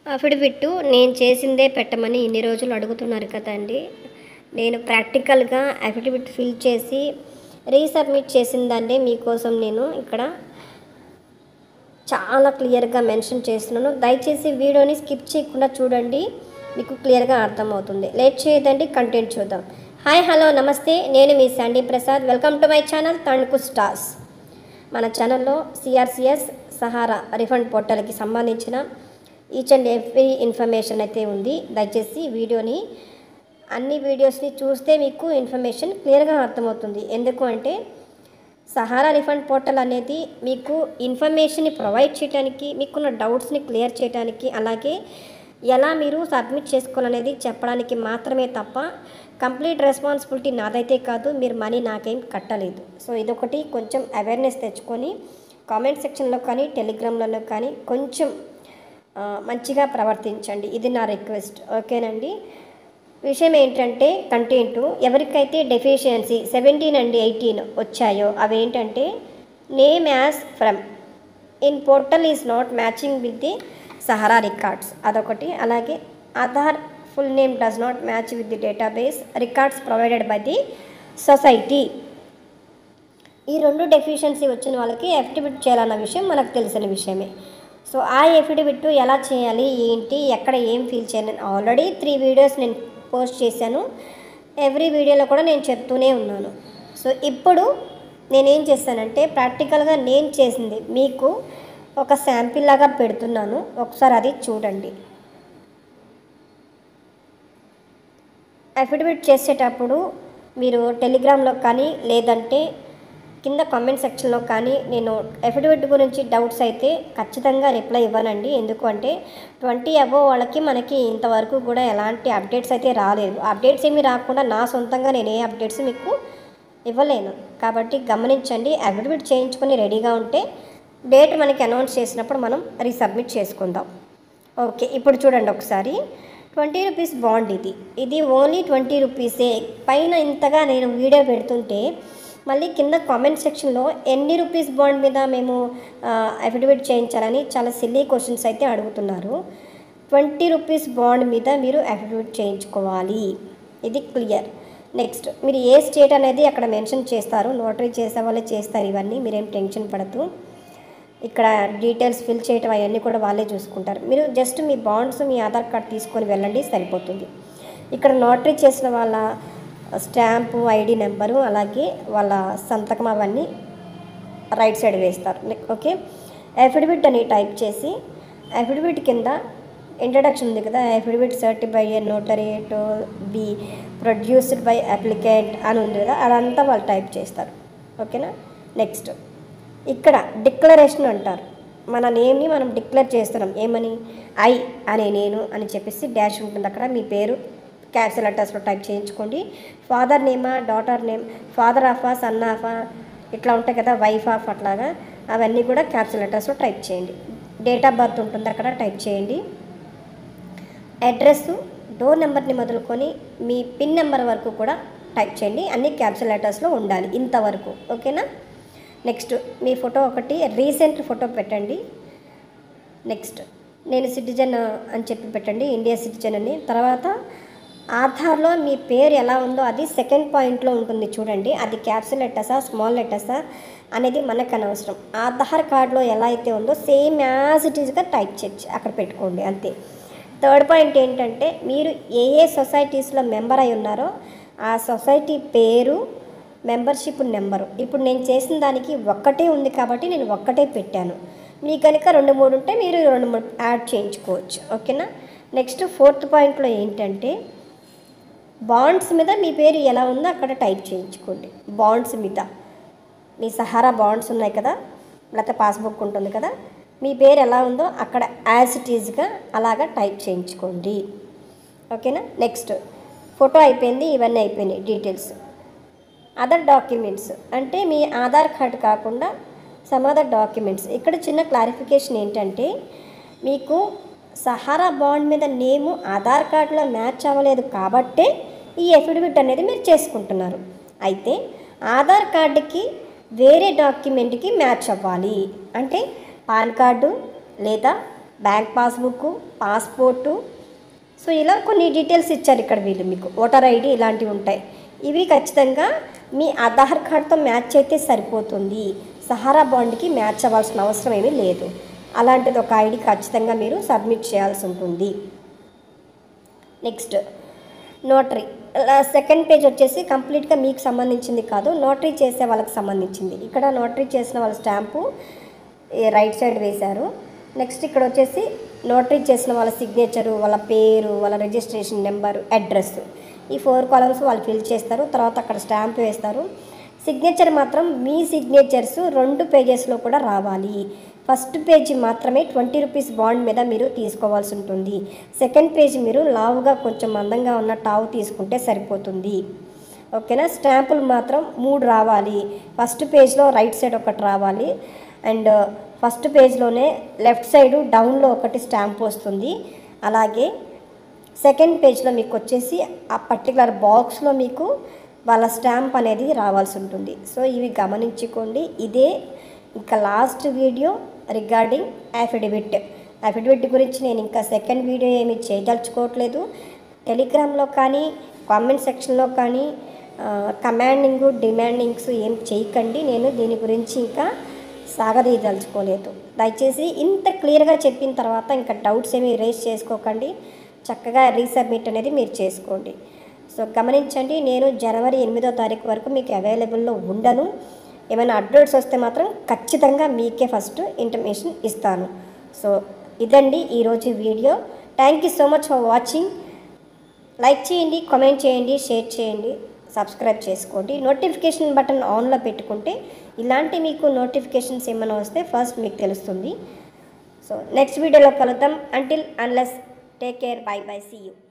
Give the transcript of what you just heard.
affidavit నేను చేసిందే పెట్టమని ఇన్ని రోజులు అడుగుతున్నారు కదండి నేను ప్రాక్టికల్గా అఫిడవిట్ ఫిల్ చేసి రీసబ్మిట్ చేసిన దాన్నే మీకోసం నేను ఇక్కడ చాలా క్లియర్గా మెన్షన్ చేస్తున్నాను దయచేసి వీడియోని స్కిప్ చేయకుండా చూడండి మీకు క్లియర్గా అర్థమవుతుంది లేట్ చేయదండి కంటెంట్ చూద్దాం హాయ్ హలో నమస్తే నేను మీ Sandy Prasad welcome to my channel Tanuku stars మన ఛానల్లో సిఆర్సిఎస్ సహారా రిఫండ్ పోర్టల్కి సంబంధించిన ఈచ్ అండ్ ఎవ్రీ ఇన్ఫర్మేషన్ అయితే ఉంది దయచేసి వీడియోని అన్ని వీడియోస్ని చూస్తే మీకు ఇన్ఫర్మేషన్ క్లియర్గా అర్థమవుతుంది ఎందుకు అంటే సహారా రిఫండ్ పోర్టల్ అనేది మీకు ఇన్ఫర్మేషన్ని ప్రొవైడ్ చేయడానికి మీకున్న డౌట్స్ని క్లియర్ చేయడానికి అలాగే ఎలా మీరు సబ్మిట్ చేసుకోవాలనేది చెప్పడానికి మాత్రమే తప్ప కంప్లీట్ రెస్పాన్సిబిలిటీ నాదైతే కాదు మీరు మనీ నాకేం కట్టలేదు సో ఇదొకటి కొంచెం అవేర్నెస్ తెచ్చుకొని కామెంట్ సెక్షన్లో కానీ టెలిగ్రామ్లలో కానీ కొంచెం ఆ, మంచిగా ప్రవర్తించండి ఇది నా రిక్వెస్ట్ ఓకేనండి విషయం ఏంటంటే కంటెంట్ ఎవరికైతే డెఫిషియన్సీ సెవెంటీన్ అండ్ ఎయిటీన్ వచ్చాయో అవి ఏంటంటే name as from in portal is not matching with the Sahara records అదొకటి అలాగే Aadhaar full name does not match with the database records provided by the society ఈ రెండు డెఫిషియన్సీ వచ్చిన వాళ్ళకి ఎఫిడవిట్ చేయాలన్న విషయం మనకు తెలిసిన విషయమే సో ఆ ఎఫిడవిట్ ఎలా చేయాలి ఏంటి ఎక్కడ ఏం ఫీల్ చేయాలి ఆల్రెడీ త్రీ వీడియోస్ నేను పోస్ట్ చేశాను ఎవ్రీ వీడియోలో కూడా నేను చెప్తూనే ఉన్నాను సో ఇప్పుడు నేనేం చేస్తానంటే ప్రాక్టికల్గా నేను చేసింది మీకు ఒక శాంపిల్ లాగా పెడుతున్నాను ఒకసారి అది చూడండి అఫిడవిట్ చేసేటప్పుడు మీరు టెలిగ్రామ్లో కానీ లేదంటే కింద కామెంట్ సెక్షన్లో కానీ నేను అఫిడవిట్ గురించి డౌట్స్ అయితే ఖచ్చితంగా రిప్లై ఇవ్వనండి ఎందుకు అంటే ట్వంటీ అబోవ్ వాళ్ళకి మనకి ఇంతవరకు కూడా ఎలాంటి అప్డేట్స్ అయితే రాలేదు అప్డేట్స్ ఏమీ రాకుండా నా సొంతంగా నేను ఏ అప్డేట్స్ మీకు ఇవ్వలేను కాబట్టి గమనించండి అఫిడవిట్ చేయించుకొని రెడీగా ఉంటే డేట్ మనకి అనౌన్స్ చేసినప్పుడు మనం రీసబ్మిట్ చేసుకుందాం ఓకే ఇప్పుడు చూడండి ఒకసారి ట్వంటీ రూపీస్ బాండ్ ఇది ఇది ఓన్లీ ట్వంటీ రూపీసే పైన ఇంతగా నేను వీడియో పెడుతుంటే మళ్ళీ కింద కామెంట్ సెక్షన్లో ఎన్ని రూపీస్ బాండ్ మీద మేము అఫిడవిట్ చేయించాలని చాలా సిల్లీ క్వశ్చన్స్ అయితే అడుగుతున్నారు ట్వంటీ రూపీస్ బాండ్ మీద మీరు అఫిడవిట్ చేయించుకోవాలి ఇది క్లియర్ నెక్స్ట్ మీరు ఏ స్టేట్ అనేది అక్కడ మెన్షన్ చేస్తారు నోటరీ చేసే వాళ్ళే చేస్తారు ఇవన్నీ మీరేం టెన్షన్ పడద్దు ఇక్కడ డీటెయిల్స్ ఫిల్ చేయటం అవన్నీ కూడా వాళ్ళే చూసుకుంటారు మీరు జస్ట్ మీ బాండ్స్ మీ ఆధార్ కార్డ్ తీసుకొని వెళ్ళండి సరిపోతుంది ఇక్కడ నోటరీ చేసిన వాళ్ళ స్టాంపు ఐడి నెంబరు అలాగే వాళ్ళ సంతకం అవన్నీ రైట్ సైడ్ వేస్తారు నెక్- ఓకే అఫిడవిట్ అని టైప్ చేసి అఫిడవిట్ కింద ఇంట్రడక్షన్ ఉంది కదా affidavit certify notary to be produced by applicant అని ఉంది కదా అదంతా వాళ్ళు టైప్ చేస్తారు ఓకేనా నెక్స్ట్ ఇక్కడ డిక్లరేషన్ అంటారు మన నేమ్ని మనం డిక్లేర్ చేస్తున్నాం ఏమని ఐ అనే నేను అని చెప్పేసి డాష్ ఉంటుంది అక్కడ మీ పేరు క్యాప్సల్ లెటర్స్లో టైప్ చేయించుకోండి ఫాదర్ నేమా డాటర్ నేమ్ ఫాదర్ ఆఫా సన్ ఆఫా ఇట్లా ఉంటాయి కదా వైఫ్ ఆఫ్ అట్లాగా అవన్నీ కూడా క్యాప్సల్ లెటర్స్లో టైప్ చేయండి డేట్ ఆఫ్ బర్త్ ఉంటుంది అక్కడ టైప్ చేయండి అడ్రస్ డోర్ నెంబర్ని మొదలుకొని మీ పిన్ నెంబర్ వరకు కూడా టైప్ చేయండి అన్ని క్యాప్సల్ లెటర్స్లో ఉండాలి ఇంతవరకు ఓకేనా నెక్స్ట్ మీ ఫోటో ఒకటి రీసెంట్ ఫోటో పెట్టండి నెక్స్ట్ నేను సిటిజన్ అని చెప్పి పెట్టండి ఇండియా సిటిజన్ అని తర్వాత ఆధార్లో మీ పేరు ఎలా ఉందో అది సెకండ్ పాయింట్లో ఉంటుంది చూడండి అది క్యాప్సల్ లెటర్సా స్మాల్ లెటర్సా అనేది మనకు అనవసరం ఆధార్ కార్డులో ఎలా అయితే ఉందో సేమ్ యాజ్ ఇట్ ఈస్గా టైప్ చేసి అక్కడ పెట్టుకోండి అంతే థర్డ్ పాయింట్ ఏంటంటే మీరు ఏ ఏ సొసైటీస్లో మెంబర్ అయి ఉన్నారో ఆ సొసైటీ పేరు మెంబర్షిప్ నెంబరు ఇప్పుడు నేను చేసిన దానికి ఒక్కటే ఉంది కాబట్టి నేను ఒక్కటే పెట్టాను మీ కనుక రెండు మూడు ఉంటే మీరు రెండు మూడు యాడ్ చేయించుకోవచ్చు ఓకేనా నెక్స్ట్ ఫోర్త్ పాయింట్లో ఏంటంటే బాండ్స్ మీద మీ పేరు ఎలా ఉందో అక్కడ టైప్ చేయించుకోండి బాండ్స్ మీద మీ సహారా బాండ్స్ ఉన్నాయి కదా లేకపోతే పాస్బుక్ ఉంటుంది కదా మీ పేరు ఎలా ఉందో అక్కడ యాజ్ ఇట్ ఈజ్గా అలాగా టైప్ చేయించుకోండి ఓకేనా నెక్స్ట్ ఫోటో అయిపోయింది ఇవన్నీ అయిపోయినాయి డీటెయిల్స్ అదర్ డాక్యుమెంట్స్ అంటే మీ ఆధార్ కార్డ్ కాకుండా సమ్ అదర్ డాక్యుమెంట్స్ ఇక్కడ చిన్న క్లారిఫికేషన్ ఏంటంటే మీకు సహారా బాండ్ మీద నేము ఆధార్ కార్డులో మ్యాచ్ అవ్వలేదు కాబట్టే ఈ ఎఫిడవిట్ అనేది మీరు చేసుకుంటున్నారు అయితే ఆధార్ కార్డుకి వేరే డాక్యుమెంట్కి మ్యాచ్ అవ్వాలి అంటే పాన్ కార్డు లేదా బ్యాంక్ పాస్బుక్ పాస్పోర్టు సో ఇలా కొన్ని డీటెయిల్స్ ఇచ్చారు ఇక్కడ వీళ్ళు మీకు ఓటర్ ఐడి ఇలాంటివి ఉంటాయి ఇవి ఖచ్చితంగా మీ ఆధార్ కార్డ్తో మ్యాచ్ అయితే సరిపోతుంది సహారా బాండ్కి మ్యాచ్ అవ్వాల్సిన అవసరం ఏమీ లేదు అలాంటిది ఒక ఐడి ఖచ్చితంగా మీరు సబ్మిట్ చేయాల్సి ఉంటుంది నెక్స్ట్ నోటరీ సెకండ్ పేజ్ వచ్చేసి కంప్లీట్గా మీకు సంబంధించింది కాదు నోటరీ చేసే వాళ్ళకి సంబంధించింది ఇక్కడ నోటరీ చేసిన వాళ్ళ స్టాంపు ఈ రైట్ సైడ్ వేశారు నెక్స్ట్ ఇక్కడ వచ్చేసి నోటరీ చేసిన వాళ్ళ సిగ్నేచరు వాళ్ళ పేరు వాళ్ళ రిజిస్ట్రేషన్ నెంబరు అడ్రస్ ఈ ఫోర్ కాలమ్స్ వాళ్ళు ఫిల్ చేస్తారు తర్వాత అక్కడ స్టాంప్ వేస్తారు సిగ్నేచర్ మాత్రం మీ సిగ్నేచర్స్ రెండు పేజెస్లో కూడా రావాలి ఫస్ట్ పేజీ మాత్రమే ట్వంటీ రూపీస్ బాండ్ మీద మీరు తీసుకోవాల్సి ఉంటుంది సెకండ్ పేజీ మీరు లావుగా కొంచెం మందంగా ఉన్న టావు తీసుకుంటే సరిపోతుంది ఓకేనా స్టాంపులు మాత్రం మూడు రావాలి ఫస్ట్ పేజ్లో రైట్ సైడ్ ఒకటి రావాలి అండ్ ఫస్ట్ పేజ్లోనే లెఫ్ట్ సైడ్ డౌన్లో ఒకటి స్టాంప్ వస్తుంది అలాగే సెకండ్ పేజ్లో మీకు వచ్చేసి ఆ పర్టికులర్ బాక్స్లో మీకు వాళ్ళ స్టాంప్ అనేది రావాల్సి ఉంటుంది సో ఇవి గమనించుకోండి ఇదే ఇంకా last video regarding affidavit affidavit గురించి నేను ఇంకా సెకండ్ వీడియో ఏమి చేయదలుచుకోవట్లేదు టెలిగ్రామ్లో కానీ కామెంట్ సెక్షన్లో కానీ కమాండింగ్ డిమాండింగ్స్ ఏం చేయకండి నేను దీని గురించి ఇంకా సాగదీయదలుచుకోలేదు దయచేసి ఇంత క్లియర్గా చెప్పిన తర్వాత ఇంకా డౌట్స్ ఏమి రేస్ చేసుకోకండి చక్కగా రీసబ్మిట్ అనేది మీరు చేసుకోండి సో గమనించండి నేను జనవరి ఎనిమిదో తారీఖు వరకు మీకు అవైలబుల్లో ఉండను ఏమైనా అప్డేట్స్ వస్తే మాత్రం ఖచ్చితంగా మీకే ఫస్ట్ ఇంటర్మేషన్ ఇస్తాను సో ఇదండి ఈరోజు video thank you so much for watching like చేయండి కామెంట్ చేయండి షేర్ చేయండి సబ్స్క్రైబ్ చేసుకోండి నోటిఫికేషన్ బటన్ ఆన్లో పెట్టుకుంటే ఇలాంటి మీకు నోటిఫికేషన్స్ ఏమైనా వస్తే ఫస్ట్ మీకు తెలుస్తుంది సో నెక్స్ట్ వీడియోలో కలుద్దాం until unless take care bye bye see you